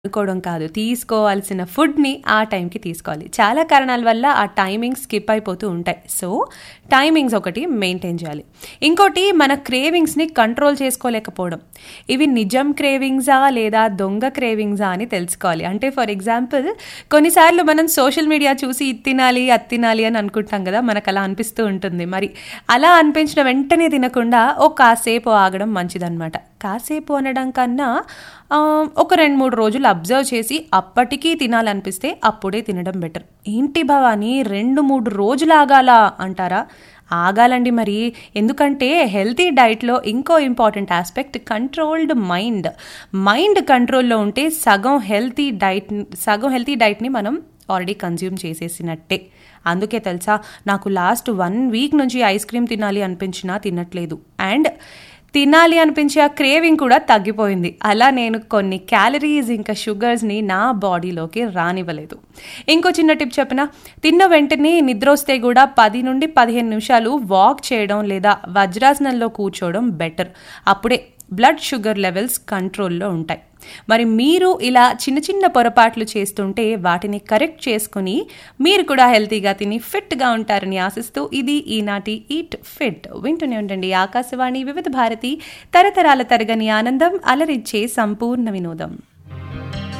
అనుకోవడం కాదు తీసుకోవాల్సిన ఫుడ్ని ఆ టైంకి తీసుకోవాలి చాలా కారణాల వల్ల ఆ టైమింగ్ స్కిప్ అయిపోతూ ఉంటాయి సో టైమింగ్స్ ఒకటి మెయింటైన్ చేయాలి ఇంకోటి మన క్రేవింగ్స్ని కంట్రోల్ చేసుకోలేకపోవడం ఇవి నిజం క్రేవింగ్సా లేదా దొంగ క్రేవింగ్సా అని తెలుసుకోవాలి అంటే ఫర్ ఎగ్జాంపుల్ కొన్నిసార్లు మనం సోషల్ మీడియా చూసి ఇది తినాలి అది తినాలి అని అనుకుంటాం కదా మనకు అలా అనిపిస్తూ ఉంటుంది మరి అలా అనిపించిన వెంటనే తినకుండా ఓ కాసేపు ఆగడం మంచిదన్నమాట కాసేపు అనడం కన్నా ఆ, ఒక రెండు మూడు రోజులు అబ్జర్వ్ చేసి అప్పటికీ తినాలనిపిస్తే అప్పుడే తినడం బెటర్ ఏంటి భవాని రెండు మూడు రోజులు ఆగాల అంటారా ఆగాలండి మరి ఎందుకంటే హెల్తీ డైట్లో ఇంకో important aspect controlled mind mind కంట్రోల్లో ఉంటే సగం హెల్తీ డైట్ సగం హెల్తీ డైట్ని మనం ఆల్రెడీ కన్జ్యూమ్ చేసేసినట్టే అందుకే తెలుసా నాకు లాస్ట్ వన్ వీక్ నుంచి ఐస్ క్రీమ్ తినాలి అనిపించినా తినట్లేదు అండ్ తినాలి అనిపించే ఆ క్రేవింగ్ కూడా తగ్గిపోయింది అలా నేను కొన్ని క్యాలరీస్ ఇంకా షుగర్స్ని నా బాడీలోకి రానివ్వలేదు ఇంకో చిన్న టిప్ చెప్పిన తిన్న వెంటనే నిద్ర వస్తే కూడా పది నుండి పదిహేను నిమిషాలు వాక్ చేయడం లేదా వజ్రాసనంలో కూర్చోవడం బెటర్ అప్పుడే బ్లడ్ షుగర్ లెవెల్స్ కంట్రోల్లో ఉంటాయి మరి మీరు ఇలా చిన్న చిన్న పొరపాట్లు చేస్తుంటే వాటిని కరెక్ట్ చేసుకుని మీరు కూడా హెల్తీగా తిని ఫిట్గా ఉంటారని ఆశిస్తూ ఇది ఈనాటి ఈట్ ఫిట్ వింటూనే ఉండండి ఆకాశవాణి వివిధ భారతి తరతరాల తరగని ఆనందం అలరిచ్చే సంపూర్ణ వినోదం